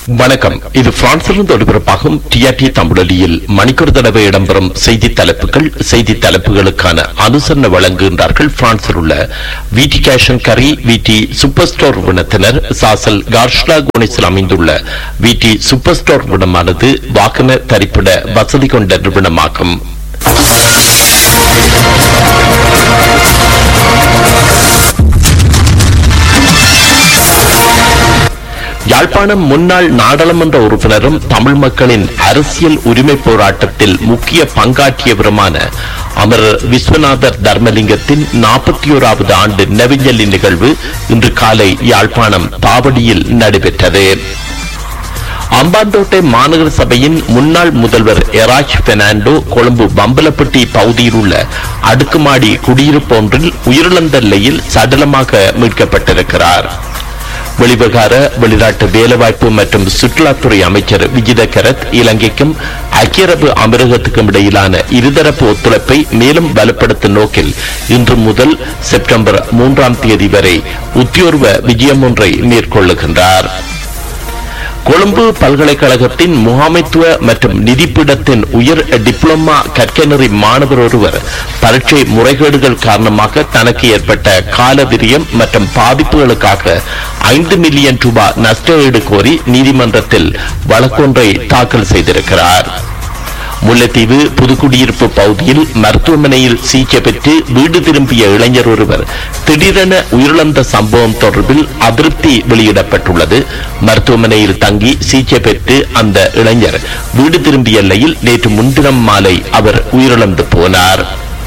வணக்கம் இது பிரான்சிலிருந்து ஒளிபரப்பாகும் டிஆர்டி தமிழொலியில் மணிக்கூர் தடவை இடம்பெறும் செய்தி தலைப்புகள் செய்தி தலைப்புகளுக்கான அனுசரணை வழங்குகின்றார்கள் பிரான்சில் உள்ள விடி கேஷன் கரி விடி சூப்பர் ஸ்டோர் வினத்தினர் சாசல் கார்ஷ்லா கோனிஸில் அமைந்துள்ள விடி சூப்பர் ஸ்டோர் வினமானது வாகன தரிப்பிட வசதி கொண்ட நிறுவனமாகும் யாழ்ப்பாணம் முன்னாள் நாடாளுமன்ற உறுப்பினரும் தமிழ் மக்களின் அரசியல் உரிமை போராட்டத்தில் முக்கிய பங்காற்றியவருமான அமரர் விஸ்வநாதர் தர்மலிங்கத்தின் நாற்பத்தி ஓராவது ஆண்டு நெவிஞ்சலி நிகழ்வு இன்று காலை யாழ்ப்பாணம் தாவடியில் நடைபெற்றது அம்பாந்தோட்டை மாநகர சபையின் முன்னாள் முதல்வர் எராஜ் பெர்னாண்டோ கொழும்பு பம்பலப்பட்டி பகுதியில் உள்ள அடுக்குமாடி குடியிருப்பு ஒன்றில் உயிரிழந்த நிலையில் சடலமாக மீட்கப்பட்டிருக்கிறார் வெளிவிகார வெளிநாட்டு வேலைவாய்ப்பு மற்றும் சுற்றுலாத்துறை அமைச்சர் விஜித கரத் இலங்கைக்கும் ஐக்கிய அரபு அமீரகத்துக்கும் இடையிலான இருதரப்பு ஒத்துழைப்பை மேலும் பலப்படுத்தும் நோக்கில் இன்று முதல் செப்டம்பர் மூன்றாம் தேதி வரை உத்தியோர்வ விஜயம் ஒன்றை மேற்கொள்ளுகின்றார் கொழும்பு பல்கலைக்கழகத்தின் முகாமைத்துவ மற்றும் நிதிப்பீடத்தின் உயர் டிப்ளோமா கற்கநெறி மாணவர் ஒருவர் பரீட்சை முறைகேடுகள் காரணமாக தனக்கு ஏற்பட்ட கால விரியம் மற்றும் பாதிப்புகளுக்காக ஐந்து மில்லியன் ரூபாய் நஷ்ட ஈடு கோரி நீதிமன்றத்தில் வழக்கொன்றை தாக்கல் செய்திருக்கிறார் முல்லைத்தீவு புதுக்குடியிருப்பு பகுதியில் மருத்துவமனையில் சிகிச்சை பெற்று வீடு திரும்பிய இளைஞர் ஒருவர் திடீரென உயிரிழந்த சம்பவம் தொடர்பில் அதிருப்தி வெளியிடப்பட்டுள்ளது மருத்துவமனையில் தங்கி சிகிச்சை பெற்று அந்த இளைஞர் வீடு திரும்பிய நிலையில் நேற்று முன்தினம் மாலை அவர் உயிரிழந்து போனார்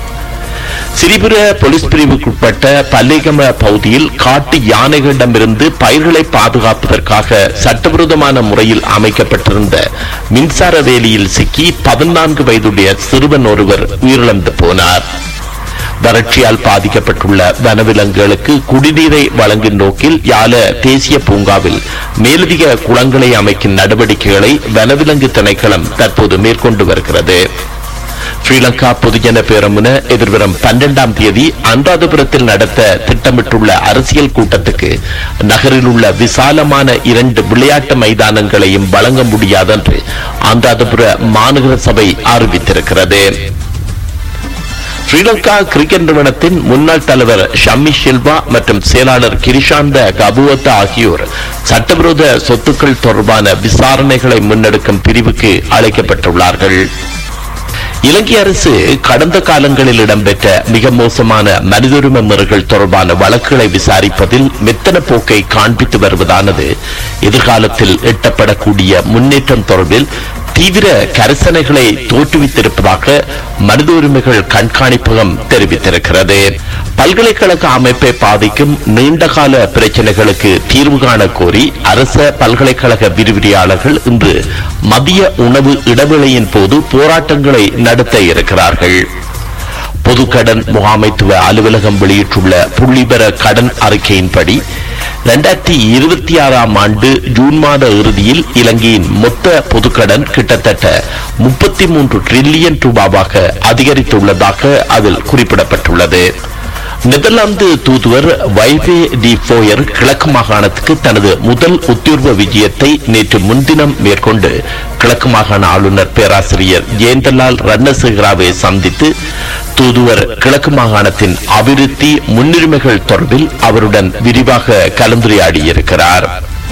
சிறிபுர போலீஸ் பிரிவுக்குட்பட்ட பல்லேகம பகுதியில் காட்டு யானைகளிடமிருந்து பயிர்களை பாதுகாப்பதற்காக சட்டவிரோதமான முறையில் அமைக்கப்பட்டிருந்த மின்சார வேலியில் சிக்கி பதினான்கு வயதுடைய சிறுவன் ஒருவர் உயிரிழந்து போனார் வறட்சியால் பாதிக்கப்பட்டுள்ள வனவிலங்குகளுக்கு குடிநீரை வழங்கும் நோக்கில் யால தேசிய பூங்காவில் மேலதிக குளங்களை அமைக்கும் நடவடிக்கைகளை வனவிலங்கு திணைக்களம் தற்போது மேற்கொண்டு வருகிறது ஸ்ரீலங்கா பொதுஜன பேரமுன எதிர்வரும் பன்னெண்டாம் தேதி அனுராதபுரத்தில் நடத்த திட்டமிட்டுள்ள அரசியல் கூட்டத்துக்கு நகரில் உள்ள விசாலமான இரண்டு விளையாட்டு மைதானங்களையும் வழங்க முடியாதென்று அனுராதபுர மாநகர சபை அறிவித்திருக்கிறது ஸ்ரீலங்கா கிரிக்கெட் நிறுவனத்தின் முன்னாள் தலைவர் ஷம்மி ஷில்வா மற்றும் செயலாளர் கிரிஷாந்த கபுவத்த ஆகியோர் சட்டவிரோத சொத்துக்கள் தொடர்பான விசாரணைகளை முன்னெடுக்கும் பிரிவுக்கு அழைக்கப்பட்டுள்ளார்கள் இலங்கை அரசு கடந்த காலங்களில் இடம்பெற்ற மிக மோசமான மனித உரிமை மீறல்கள் தொடர்பான வழக்குகளை விசாரிப்பதில் மெத்தன போக்கை காண்பித்து வருவதானது எதிர்காலத்தில் எட்டப்படக்கூடிய முன்னேற்றம் தொடர்பில் தீவிர கரிசனைகளை தோற்றுவித்திருப்பதாக மனித உரிமைகள் கண்காணிப்பகம் தெரிவித்திருக்கிறது பல்கலைக்கழக அமைப்பை பாதிக்கும் நீண்டகால பிரச்சனைகளுக்கு தீர்வு காண கோரி அரச பல்கலைக்கழக விரிவிரியாளர்கள் இன்று மதிய உணவு இடைவேளையின் போது போராட்டங்களை நடத்த இருக்கிறார்கள் பொதுக்கடன் முகாமைத்துவ அலுவலகம் வெளியிட்டுள்ள புள்ளிபெற கடன் அறிக்கையின்படி இரண்டாயிரத்தி இருபத்தி ஆறாம் ஆண்டு ஜூன் மாத இறுதியில் இலங்கையின் மொத்த பொதுக்கடன் கிட்டத்தட்ட முப்பத்தி மூன்று டிரில்லியன் ரூபாவாக அதிகரித்துள்ளதாக அதில் குறிப்பிடப்பட்டுள்ளது நெதர்லாந்து தூதுவர் வைவே டி போயர் கிழக்கு மாகாணத்துக்கு தனது முதல் உத்தியோர்வ விஜயத்தை நேற்று முன்தினம் மேற்கொண்டு கிழக்கு மாகாண ஆளுநர் பேராசிரியர் ஜெயந்தலால் ரன்னசேகராவை சந்தித்து தூதுவர் கிழக்கு மாகாணத்தின் அபிவிருத்தி முன்னுரிமைகள் தொடர்பில் அவருடன் விரிவாக கலந்துரையாடியிருக்கிறார்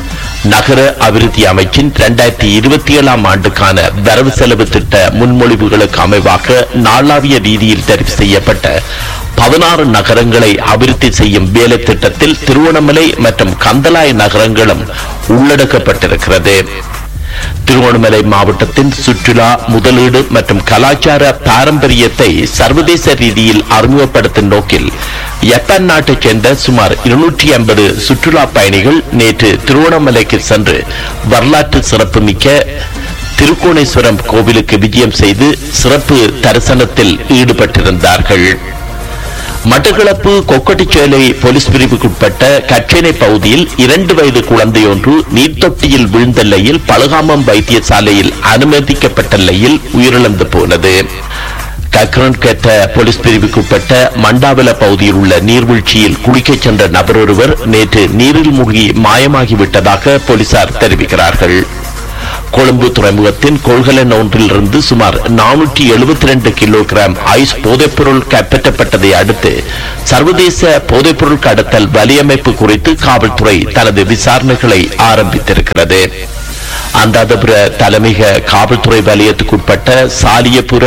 நகர அபிவிருத்தி அமைச்சின் இரண்டாயிரத்தி இருபத்தி ஏழாம் ஆண்டுக்கான வரவு செலவு திட்ட முன்மொழிவுகளுக்கு அமைவாக நாளாவிய ரீதியில் தெரிவு செய்யப்பட்ட பதினாறு நகரங்களை அபிவிருத்தி செய்யும் வேலை திட்டத்தில் திருவண்ணாமலை மற்றும் கந்தலாய் நகரங்களும் உள்ளடக்கப்பட்டிருக்கிறது திருவண்ணாமலை மாவட்டத்தின் சுற்றுலா முதலீடு மற்றும் கலாச்சார பாரம்பரியத்தை சர்வதேச ரீதியில் அறிமுகப்படுத்தும் நோக்கில் ஜப்பான் நாட்டைச் சேர்ந்த சுமார் இருநூற்றி ஐம்பது சுற்றுலா பயணிகள் நேற்று திருவண்ணாமலைக்கு சென்று வரலாற்று சிறப்புமிக்க திருக்கோணேஸ்வரம் கோவிலுக்கு விஜயம் செய்து சிறப்பு தரிசனத்தில் ஈடுபட்டிருந்தார்கள் மட்டக்களப்பு கொக்கட்டிச்சேலை போலீஸ் பிரிவுக்குட்பட்ட கச்சேனை பகுதியில் இரண்டு வயது குழந்தையொன்று நீர்த்தொட்டியில் விழுந்த நிலையில் பலகாமம் வைத்தியசாலையில் அனுமதிக்கப்பட்ட நிலையில் உயிரிழந்து போனது டக்ரன் கெட்ட போலீஸ் பிரிவுக்குட்பட்ட மண்டாவல பகுதியில் உள்ள நீர்வீழ்ச்சியில் குளிக்கச் சென்ற நபர் ஒருவர் நேற்று நீரில் மூழ்கி மாயமாகிவிட்டதாக போலீசார் தெரிவிக்கிறார்கள் கொழும்பு துறைமுகத்தின் கொள்கலன் ஒன்றிலிருந்து சுமார் நானூற்றி எழுபத்தி ரெண்டு கிலோகிராம் ஐஸ் போதைப்பொருள் கைப்பற்றப்பட்டதை அடுத்து சர்வதேச போதைப்பொருள் கடத்தல் வலியமைப்பு குறித்து காவல்துறை தனது விசாரணைகளை ஆரம்பித்திருக்கிறது அந்தாதபுர தலைமைக காவல்துறை வலயத்துக்குட்பட்ட சாலியபுர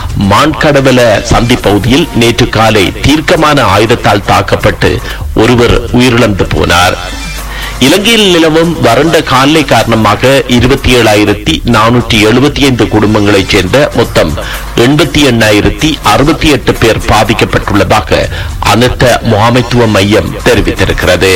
மான்கடவல சந்தி பகுதியில் நேற்று காலை தீர்க்கமான ஆயுதத்தால் தாக்கப்பட்டு ஒருவர் உயிரிழந்து போனார் இலங்கையில் நிலவும் வறண்ட காலநிலை காரணமாக இருபத்தி ஏழாயிரத்தி நானூற்றி எழுபத்தி ஐந்து குடும்பங்களைச் சேர்ந்த மொத்தம் எண்பத்தி எண்ணாயிரத்தி அறுபத்தி எட்டு பேர் பாதிக்கப்பட்டுள்ளதாக அனர்த்த முகாமைத்துவ மையம் தெரிவித்திருக்கிறது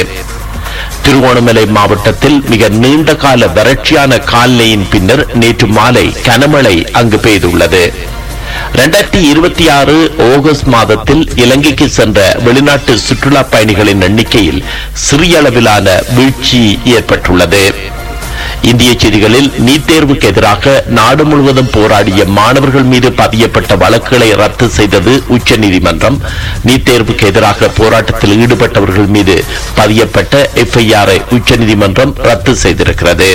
திருவோணமலை மாவட்டத்தில் மிக நீண்ட கால வறட்சியான காலநிலையின் பின்னர் நேற்று மாலை கனமழை அங்கு பெய்துள்ளது இரண்டாயிரத்தி இருபத்தி ஆறு ஆகஸ்ட் மாதத்தில் இலங்கைக்கு சென்ற வெளிநாட்டு சுற்றுலா பயணிகளின் எண்ணிக்கையில் சிறிய அளவிலான வீழ்ச்சி ஏற்பட்டுள்ளது இந்திய செய்திகளில் நீட் தேர்வுக்கு எதிராக நாடு முழுவதும் போராடிய மாணவர்கள் மீது பதியப்பட்ட வழக்குகளை ரத்து செய்தது உச்சநீதிமன்றம் நீட் தேர்வுக்கு எதிராக போராட்டத்தில் ஈடுபட்டவர்கள் மீது பதியப்பட்ட எஃப்ஐஆரை உச்சநீதிமன்றம் ரத்து செய்திருக்கிறது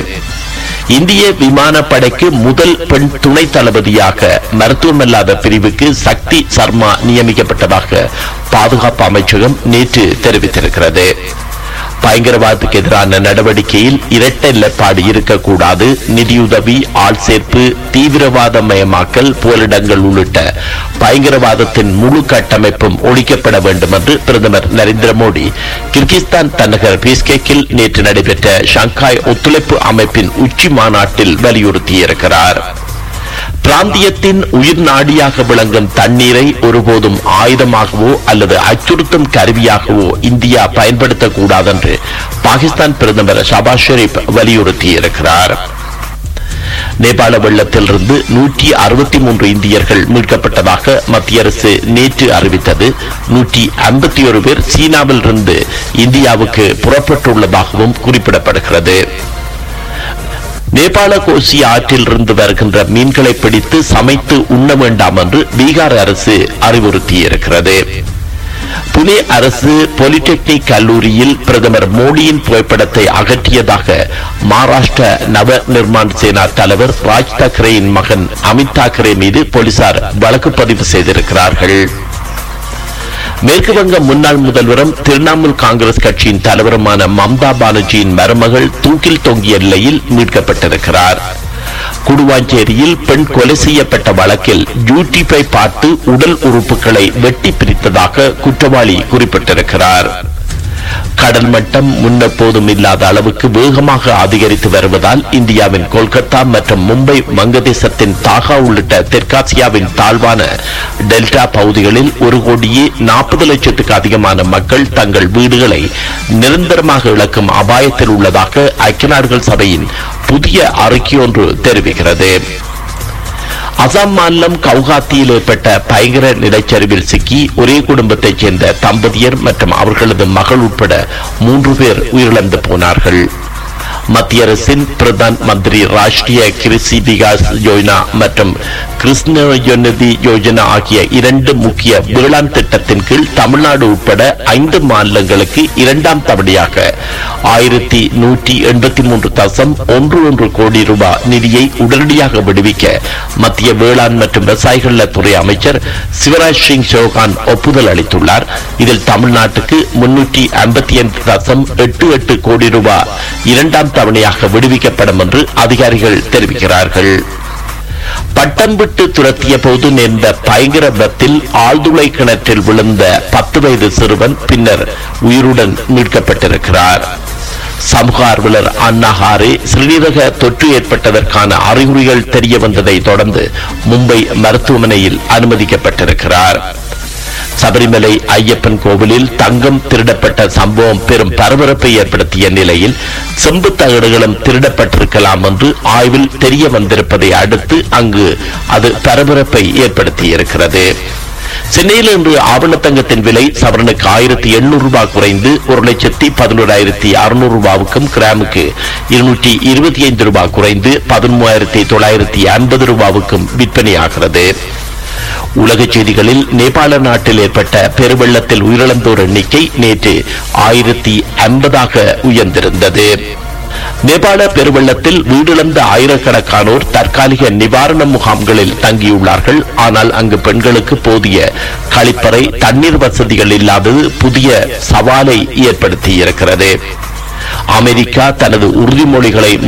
இந்திய விமானப்படைக்கு முதல் பெண் துணை தளபதியாக மருத்துவமல்லாத பிரிவுக்கு சக்தி சர்மா நியமிக்கப்பட்டதாக பாதுகாப்பு அமைச்சகம் நேற்று தெரிவித்திருக்கிறது பயங்கரவாதத்துக்கு எதிரான நடவடிக்கையில் இரட்டை நிலைப்பாடு இருக்கக்கூடாது நிதியுதவி ஆள் சேர்ப்பு தீவிரவாத மயமாக்கல் போலிடங்கள் உள்ளிட்ட பயங்கரவாதத்தின் முழு கட்டமைப்பும் ஒழிக்கப்பட வேண்டும் என்று பிரதமர் நரேந்திர மோடி கிர்கிஸ்தான் தலைநகர் பிஸ்கெக்கில் நேற்று நடைபெற்ற ஷங்காய் ஒத்துழைப்பு அமைப்பின் உச்சி மாநாட்டில் வலியுறுத்தியிருக்கிறார் பிராந்தியத்தின் உயிர் நாடியாக விளங்கும் தண்ணீரை ஒருபோதும் ஆயுதமாகவோ அல்லது அச்சுறுத்தும் கருவியாகவோ இந்தியா பயன்படுத்தக்கூடாது என்று பாகிஸ்தான் பிரதமர் ஷபாஸ் ஷெரீப் வலியுறுத்தியிருக்கிறார் நேபாள வெள்ளத்திலிருந்து நூற்றி அறுபத்தி மூன்று இந்தியர்கள் மீட்கப்பட்டதாக மத்திய அரசு நேற்று அறிவித்தது நூற்றி ஐம்பத்தி ஒரு பேர் சீனாவில் இருந்து இந்தியாவுக்கு புறப்பட்டுள்ளதாகவும் குறிப்பிடப்படுகிறது நேபாள கோசி ஆற்றில் இருந்து வருகின்ற மீன்களை பிடித்து சமைத்து உண்ண வேண்டாம் என்று பீகார் அரசு அறிவுறுத்தியிருக்கிறது புனே அரசு பாலிடெக்னிக் கல்லூரியில் பிரதமர் மோடியின் புகைப்படத்தை அகற்றியதாக மகாராஷ்டிர நவ நிர்மாண் சேனா தலைவர் ராஜ் தாக்கரேயின் மகன் அமித் தாக்கரே மீது போலீசார் வழக்கு பதிவு செய்திருக்கிறார்கள் மேற்கு வங்க முன்னாள் முதல்வரும் திரிணாமுல் காங்கிரஸ் கட்சியின் தலைவருமான மம்தா பானர்ஜியின் மருமகள் தூக்கில் தொங்கிய நிலையில் மீட்கப்பட்டிருக்கிறார் குடுவாஞ்சேரியில் பெண் கொலை செய்யப்பட்ட வழக்கில் யூடியூப்பை பார்த்து உடல் உறுப்புகளை வெட்டி பிரித்ததாக குற்றவாளி குறிப்பிட்டிருக்கிறார் கடல் மட்டம் முன்னெப்போதும் இல்லாத அளவுக்கு வேகமாக அதிகரித்து வருவதால் இந்தியாவின் கொல்கத்தா மற்றும் மும்பை வங்கதேசத்தின் தாகா உள்ளிட்ட தெற்காசியாவின் தாழ்வான டெல்டா பகுதிகளில் ஒரு கோடியே நாற்பது லட்சத்துக்கு அதிகமான மக்கள் தங்கள் வீடுகளை நிரந்தரமாக இழக்கும் அபாயத்தில் உள்ளதாக ஐக்கிய நாடுகள் சபையின் புதிய அறிக்கை ஒன்று தெரிவிக்கிறது அசாம் மாநிலம் கவுகாத்தியில் ஏற்பட்ட பயங்கர நிலச்சரிவில் சிக்கி ஒரே குடும்பத்தைச் சேர்ந்த தம்பதியர் மற்றும் அவர்களது மகள் உட்பட மூன்று பேர் உயிரிழந்து போனார்கள் மத்திய அரசின் பிரதான் மந்திரி ராஷ்டிரிய கிருஷி விகாஸ் யோஜனா மற்றும் கிருஷ்ண யோனதி யோஜனா ஆகிய இரண்டு முக்கிய வேளாண் திட்டத்தின் கீழ் தமிழ்நாடு உட்பட ஐந்து மாநிலங்களுக்கு இரண்டாம் தவணையாக ஆயிரத்தி நூற்றி எண்பத்தி மூன்று தசம் ஒன்று ஒன்று கோடி ரூபாய் நிதியை உடனடியாக விடுவிக்க மத்திய வேளாண் மற்றும் விவசாயிகள் துறை அமைச்சர் சிவராஜ் சிங் சௌகான் ஒப்புதல் அளித்துள்ளார் இதில் தமிழ்நாட்டுக்கு முன்னூற்றி ஐம்பத்தி ஐந்து தசம் எட்டு எட்டு கோடி ரூபாய் இரண்டாம் தவணையாக விடுவிக்கப்படும் என்று அதிகாரிகள் தெரிவிக்கிறார்கள் பட்டம் விட்டு துரத்திய போது நேர்ந்த பயங்கர விபத்தில் ஆழ்துளை கிணற்றில் விழுந்த பத்து வயது சிறுவன் பின்னர் உயிருடன் மீட்கப்பட்டிருக்கிறார் சமூக ஆர்வலர் அண்ணா ஹாரே சிறுநீரக தொற்று ஏற்பட்டதற்கான அறிகுறிகள் தெரிய வந்ததை தொடர்ந்து மும்பை மருத்துவமனையில் அனுமதிக்கப்பட்டிருக்கிறார் சபரிமலை ஐயப்பன் கோவிலில் தங்கம் திருடப்பட்ட சம்பவம் பெரும் பரபரப்பை ஏற்படுத்திய நிலையில் செம்பு தகடுகளும் திருடப்பட்டிருக்கலாம் என்று ஆய்வில் தெரிய வந்திருப்பதை அடுத்து அங்கு அது பரபரப்பை ஏற்படுத்தியிருக்கிறது சென்னையில் இன்று ஆவணத்தங்கத்தின் விலை சவரனுக்கு ஆயிரத்தி எண்ணூறு ரூபாய் குறைந்து ஒரு லட்சத்தி பதினோராயிரத்தி அறுநூறு ரூபாவுக்கும் கிராமுக்கு இருநூற்றி இருபத்தி ஐந்து ரூபாய் குறைந்து பதிமூவாயிரத்தி தொள்ளாயிரத்தி ஐம்பது ரூபாவுக்கும் விற்பனையாகிறது உலகச் செய்திகளில் நேபாள நாட்டில் ஏற்பட்ட பெருவெள்ளத்தில் உயிரிழந்தோர் எண்ணிக்கை நேற்று ஆயிரத்தி ஐம்பதாக உயர்ந்திருந்தது நேபாள பெருவெள்ளத்தில் வீடிழந்த ஆயிரக்கணக்கானோர் தற்காலிக நிவாரண முகாம்களில் தங்கியுள்ளார்கள் ஆனால் அங்கு பெண்களுக்கு போதிய கழிப்பறை தண்ணீர் வசதிகள் இல்லாதது புதிய சவாலை ஏற்படுத்தியிருக்கிறது அமெரிக்கா தனது உறுதிமொழிகளை